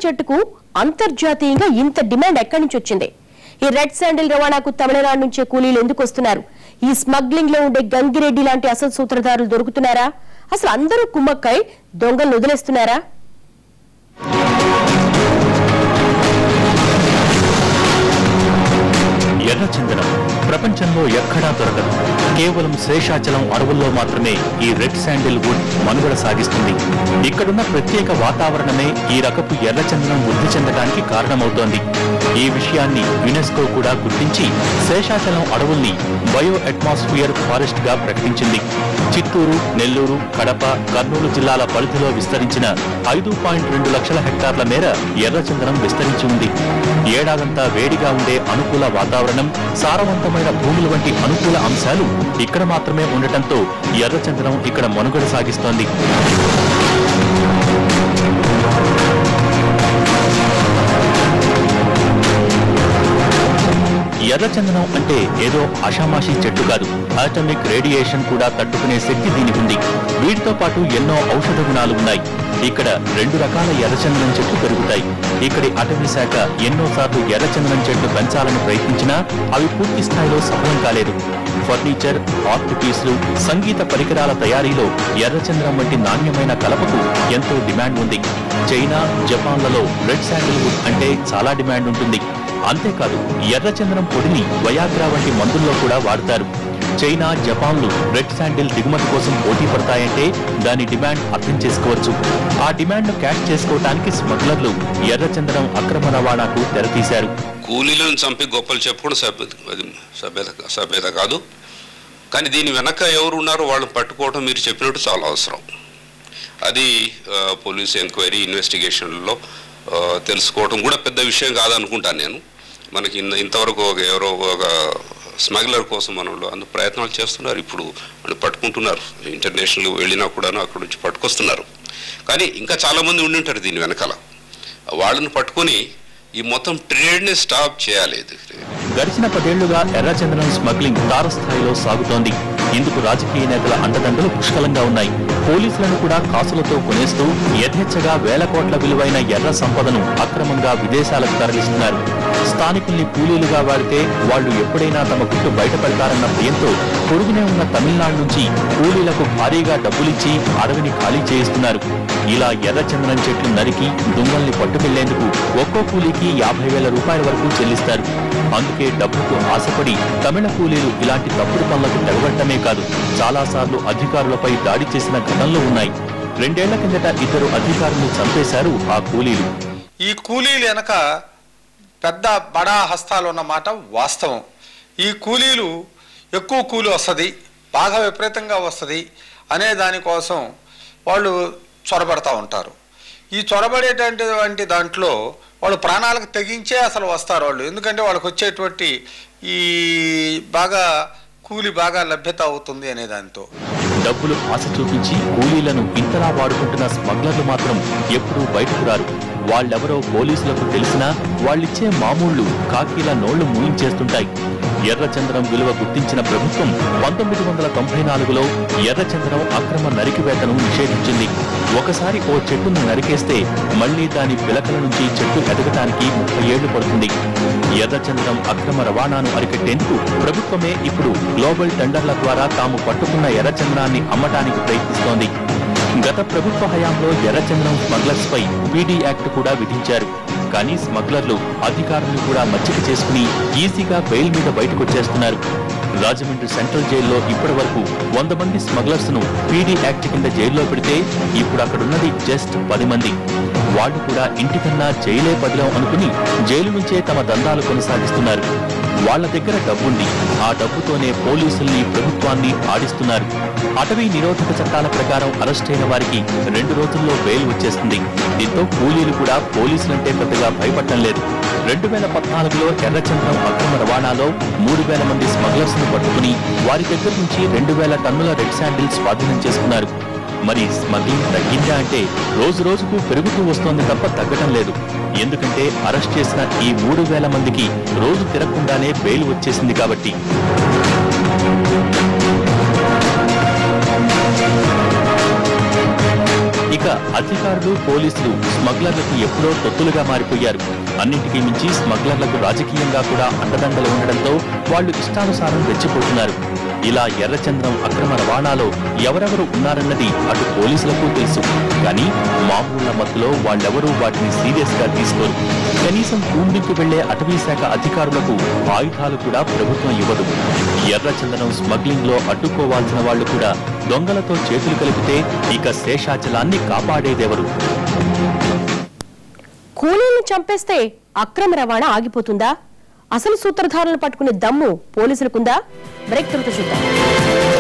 చెట్టుకు అంతర్జాతీయంగా ఇంత డిమాండ్ ఎక్కడి నుంచి వచ్చింది ఈ రెడ్ శాండిల్ రవాణాకు తమిళనాడు నుంచే కూలీలు ఎందుకు వస్తున్నారు ఈ స్మగ్లింగ్ లో ఉండే గంగిరెడ్డి లాంటి అసలు సూత్రధారులు దొరుకుతున్నారా అసలు అందరూ కుమ్మక్కై దొంగలు వదిలేస్తున్నారా ఎర్రచందనం ప్రపంచంలో ఎక్కడా దొరకదు కేవలం శేషాచలం అడవుల్లో మాత్రమే ఈ రెడ్ శాండిల్ వుడ్ మనుగడ సాగిస్తుంది ఇక్కడున్న ప్రత్యేక వాతావరణమే ఈ రకపు ఎర్రచందనం వృద్ధి చెందడానికి కారణమవుతోంది ఈ విషయాన్ని యునెస్కో కూడా గుర్తించి శేషాచలం అడవుల్ని బయో అట్మాస్ఫియర్ ఫారెస్ట్ గా ప్రకటించింది చిత్తూరు నెల్లూరు కడప కర్నూలు జిల్లాల పరిధిలో విస్తరించిన ఐదు పాయింట్ రెండు లక్షల హెక్టార్ల మేర ఎర్రచందనం విస్తరించి ఉంది ఏడాదంతా వేడిగా ఉండే అనుకూల వాతావరణం సారవంతమైన భూముల వంటి అనుకూల అంశాలు ఇక్కడ మాత్రమే ఉండటంతో ఎర్రచందనం ఇక్కడ మనుగడ సాగిస్తోంది ఎర్రచందనం అంటే ఏదో ఆషామాషీ చెట్టు కాదు అటామిక్ రేడియేషన్ కూడా తట్టుకునే శక్తి దీనికి ఉంది వీటితో పాటు ఎన్నో ఔషధ గుణాలు ఉన్నాయి ఇక్కడ రెండు రకాల ఎర్రచందనం చెట్లు పెరుగుతాయి ఇక్కడి అటవీ శాఖ ఎన్నోసార్లు ఎర్రచందనం చెట్లు పెంచాలని ప్రయత్నించినా అవి పూర్తి స్థాయిలో సఫలం కాలేదు ఫర్నిచర్ ఆర్ట్ పీసులు సంగీత పరికరాల తయారీలో ఎర్రచందనం వంటి నాణ్యమైన కలపకు ఎంతో డిమాండ్ ఉంది చైనా జపాన్లలో రెడ్ శాండిల్వుడ్ అంటే చాలా డిమాండ్ ఉంటుంది అంతేకాదు ఎర్రచందనం పొడిని వయాగ్రా వంటి మందుల్లో కూడా వాడతారు చైనా జపాన్లు రెడ్ శాండిల్ దిగుమతి కోసం పోటీ పడతాయంటే దాని డిమాండ్ అర్థం చేసుకోవచ్చు ఆ డిమాండ్ ను క్యాష్ చేసుకోవటానికి స్మగ్లర్లు ఎర్రచందనం అక్రమ రవాణాకు తెరతీశారు కూలీలను చంపి గొప్పలు చెప్పుకోవడం సభ్యత అది సభ్యత సభ్యత కాదు కానీ దీని వెనక ఎవరు ఉన్నారో వాళ్ళని పట్టుకోవడం మీరు చెప్పినట్టు చాలా అవసరం అది ఆ, పోలీస్ ఎంక్వైరీ ఇన్వెస్టిగేషన్లో ఆ, తెలుసుకోవడం కూడా పెద్ద విషయం కాదనుకుంటాను నేను మనకి ఇంత ఇంతవరకు ఒక ఎవరో ఒక స్మగ్లర్ కోసం మనలో అందు ప్రయత్నాలు చేస్తున్నారు ఇప్పుడు వాళ్ళు పట్టుకుంటున్నారు ఇంటర్నేషనల్ వెళ్ళినా కూడాను అక్కడ నుంచి పట్టుకొస్తున్నారు కానీ ఇంకా చాలామంది ఉండి ఉంటారు దీని వెనకాల వాళ్ళని పట్టుకొని ఈ మొత్తం ట్రేడ్ని స్టాప్ చేయాలి ఇది గడిచిన పదేళ్లుగా ఎర్రచందనం స్మగ్లింగ్ తారస్థాయిలో సాగుతోంది ఇందుకు రాజకీయ నేతల అండదండలు పుష్కలంగా ఉన్నాయి పోలీసులను కూడా కాసులతో కొనేస్తూ యథేచ్ఛగా వేల కోట్ల విలువైన ఎర్ర సంపదను అక్రమంగా విదేశాలకు తరలిస్తున్నారు స్థానికుల్ని కూలీలుగా వాడితే వాళ్ళు ఎప్పుడైనా తమ గుట్టు బయటపడతారన్న భయంతో పొరుగునే ఉన్న తమిళనాడు నుంచి కూలీలకు భారీగా డబ్బులిచ్చి అడవిని ఖాళీ చేయిస్తున్నారు ఇలా ఎర్రచందనం చెట్లు నరికి దుంగల్ని పట్టుకెళ్లేందుకు ఒక్కో కూలీకి యాభై వేల రూపాయల వరకు చెల్లిస్తారు అందుకే డబ్బుకు ఆశపడి తమిళ కూలీలు ఇలాంటి తప్పుడు పనులకు తెగబడటమే కాదు చాలాసార్లు అధికారులపై దాడి చేసిన ఘటనలు ఉన్నాయి రెండేళ్ల కిందట ఇద్దరు అధికారులు చంపేశారు ఆ కూలీలు ఈ కూలీలు వెనక పెద్ద బడా హస్తాలు ఉన్నమాట వాస్తవం ఈ కూలీలు ఎక్కువ కూలి వస్తుంది బాగా విపరీతంగా వస్తుంది అనే దానికోసం వాళ్ళు చొరబడతా ఉంటారు ఈ చొరబడేటటువంటి దాంట్లో వాళ్ళు ప్రాణాలకు తెగించే అసలు వస్తారు వాళ్ళు ఎందుకంటే వాళ్ళకి వచ్చేటువంటి ఈ బాగా కూలి బాగా లభ్యత అవుతుంది అనే దానితో డబ్బులు ఆశ చూపించి కూలీలను ఇంతలా వాడుకుంటున్న స్మగ్లర్లు మాత్రం ఎప్పుడూ బయటకు రారు వాళ్ళెవరో పోలీసులకు తెలిసినా వాళ్ళిచ్చే మామూళ్లు కాకీల నోళ్లు మూయించేస్తుంటాయి ఎర్రచందనం విలువ గుర్తించిన ప్రభుత్వం పంతొమ్మిది వందల తొంభై నాలుగులో ఎర్రచందనం అక్రమ నరికివేతను నిషేధించింది ఒకసారి ఓ చెట్టును నరికేస్తే మళ్లీ దాని పిలకల నుంచి చెట్టు ఎదగటానికి ముప్పై ఏళ్లు పడుతుంది ఎర్రచందనం అక్రమ రవాణాను అరికట్టేందుకు ప్రభుత్వమే ఇప్పుడు గ్లోబల్ టెండర్ల ద్వారా తాము పట్టుకున్న ఎర్రచందనాన్ని అమ్మటానికి ప్రయత్నిస్తోంది గత ప్రభుత్వ హయాంలో ఎర్రచందనం స్మగ్లర్స్ పై పీడీ యాక్ట్ కూడా విధించారు కానీ స్మగ్లర్లు అధికారులు కూడా మచ్చిక చేసుకుని ఈజీగా బెయిల్ మీద బయటకొచ్చేస్తున్నారు రాజమండ్రి సెంట్రల్ జైల్లో ఇప్పటి వరకు వంద మంది స్మగ్లర్స్ ను పీడీ యాక్ట్ కింద జైల్లో పెడితే ఇప్పుడు అక్కడున్నది జస్ట్ పది మంది వాళ్ళు కూడా ఇంటికన్నా జైలే పదిలం అనుకుని జైలు నుంచే తమ దందాలు కొనసాగిస్తున్నారు వాళ్ళ దగ్గర డబ్బుంది ఆ డబ్బుతోనే పోలీసుల్ని ప్రభుత్వాన్ని ఆడిస్తున్నారు అటవీ నిరోధక చట్టాల ప్రకారం అరెస్ట్ అయిన వారికి రెండు రోజుల్లో బెయిల్ వచ్చేస్తుంది దీంతో కూలీలు కూడా పోలీసులంటే పెద్దగా భయపడటం లేదు రెండు వేల పద్నాలుగులో ఎర్రచంద్రం అక్రమ రవాణాలో మూడు వేల మంది స్మగ్లర్స్ ను పట్టుకుని వారి దగ్గర నుంచి రెండు వేల టన్నుల రెడ్ శాండిల్ స్వాధీనం చేసుకున్నారు మరి స్మగ్లింగ్ తగ్గిందా అంటే రోజు రోజుకు పెరుగుతూ వస్తోంది తప్ప తగ్గటం లేదు ఎందుకంటే అరెస్ట్ చేసిన ఈ మూడు వేల మందికి రోజు తిరగకుండానే బెయిల్ వచ్చేసింది కాబట్టి ఇక అధికారులు పోలీసులు స్మగ్లర్లకు ఎప్పుడో తొత్తులుగా మారిపోయారు అన్నింటికీ మించి స్మగ్లర్లకు రాజకీయంగా కూడా అండదండలు ఉండడంతో వాళ్ళు ఇష్టానుసారం రెచ్చిపోతున్నారు ఇలా ఎర్రచంద్రం అక్రమ రవాణాలో ఎవరెవరు ఉన్నారన్నది అటు పోలీసులకు తెలుసు కానీ మామూళ్ల మత్తులో వాళ్ళెవరూ వాటిని సీరియస్ గా తీసుకోరు కనీసం కూండికి వెళ్లే అటవీ శాఖ అధికారులకు ఆయుధాలు కూడా ప్రభుత్వం ఇవ్వదు ఎర్రచందనం స్మగ్లింగ్ లో అడ్డుకోవాల్సిన వాళ్ళు కూడా దొంగలతో చేతులు కలిపితే ఇక శేషాచలాన్ని కాపాడేదెవరు కూలీలను చంపేస్తే అక్రమ రవాణా ఆగిపోతుందా అసలు సూత్రధారులను పట్టుకునే దమ్ము పోలీసులకుందా బ్రేక్ తర్వాత చూద్దాం